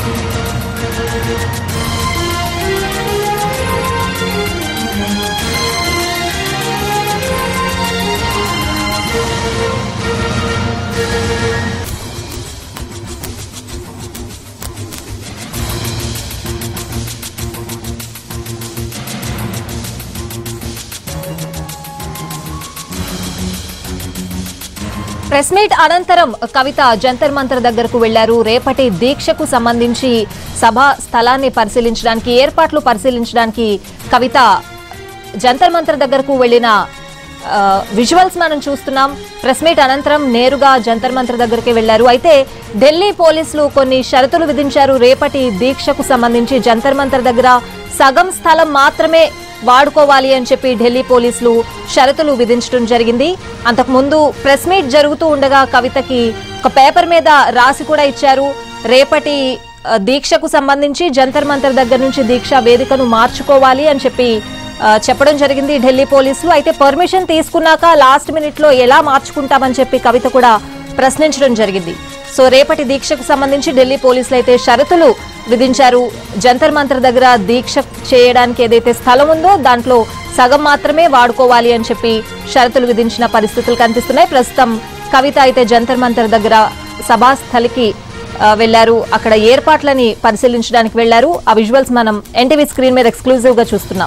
press meet అనంతరం కవిత జంతర్ మంతర్ దగ్గరకు వెళ్లారు రేపటి దీక్షకు సంబంధించి సభ స్థలాన్ని పరిశీలించడానికి ఏర్పాట్లు పరిశీలించడానికి కవిత జంతర్ మంతర్ దగ్గరకు వెళ్లిన ఆ, విజువల్స్ మనం చూస్తున్నాం ప్రెస్ మీట్ అనంతరం నేరుగా జంతర్ మంతర్ దగ్గరికి వెళ్లారు అయితే ఢిల్లీ పోలీసులు కొన్ని షరతులు విధించారు రేపటి దీక్షకు సంబంధించి జంతర్ మంతర్ దగ్గర సగం స్థలం మాత్రమే వాడుకోవాలి అని చెప్పి ఢిల్లీ పోలీసులు షరతులు విధించడం జరిగింది అంతకుముందు ప్రెస్ మీట్ జరుగుతూ ఉండగా కవితకి ఒక పేపర్ మీద రాసి కూడా ఇచ్చారు రేపటి ఆ, దీక్షకు సంబంధించి జంతర్ మంతర్ దగ్గర నుంచి దీక్ష వేదికను మార్చుకోవాలి అని చెప్పి ఆ, చెప్పడం జరిగింది ఢిల్లీ పోలీసులు అయితే పర్మిషన్ తీసుకున్నాక లాస్ట్ మినిట్ లో ఎలా మార్చుకుంటామని చెప్పి కవిత కూడా ప్రశ్నించడం జరిగింది సో రేపటి దీక్షకు సంబంధించి ఢిల్లీ పోలీసులు అయితే షరతులు విధించారు జంతర్ మంతర్ దగ్గర దీక్ష చేయడానికి ఏదైతే స్థలం ఉందో దాంట్లో సగం మాత్రమే వాడుకోవాలి అని చెప్పి షరతులు విధించిన పరిస్థితులు కనిపిస్తున్నాయి ప్రస్తుతం కవిత అయితే జంతర్ మంతర్ దగ్గర సభాస్థలికి ఆ, వెళ్లారు అక్కడ ఏర్పాట్లని పరిశీలించడానికి వెళ్లారు ఆ విజువల్స్ మనం ఎన్టీవీ స్క్రీన్ మీద ఎక్స్క్లూజివ్ గా చూస్తున్నాం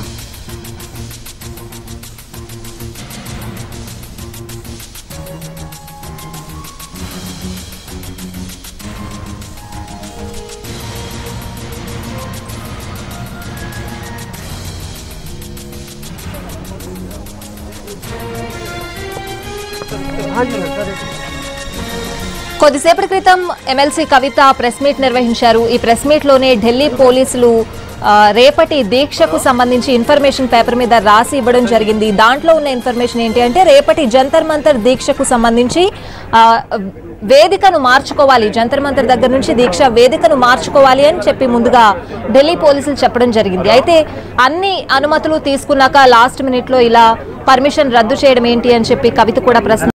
కొద్దిసేపటి క్రితం ఎమ్మెల్సీ కవిత ప్రెస్ మీట్ నిర్వహించారు ఈ ప్రెస్ మీట్ లోనే ఢిల్లీ పోలీసులు ఆ, రేపటి దీక్షకు సంబంధించి ఇన్ఫర్మేషన్ పేపర్ మీద రాసి ఇవ్వడం జరిగింది దాంట్లో ఉన్న ఇన్ఫర్మేషన్ ఏంటి అంటే రేపటి జంతర్ మంతర్ దీక్షకు సంబంధించి ఆ, వేదికను మార్చుకోవాలి జంతర్ మంతర్ దగ్గర నుంచి దీక్ష వేదికను మార్చుకోవాలి అని చెప్పి ముందుగా ఢిల్లీ పోలీసులు చెప్పడం జరిగింది అయితే అన్ని అనుమతులు తీసుకున్నాక లాస్ట్ మినిట్ లో ఇలా పర్మిషన్ రద్దు చేయడం ఏంటి అని చెప్పి కవిత కూడా ప్రశ్న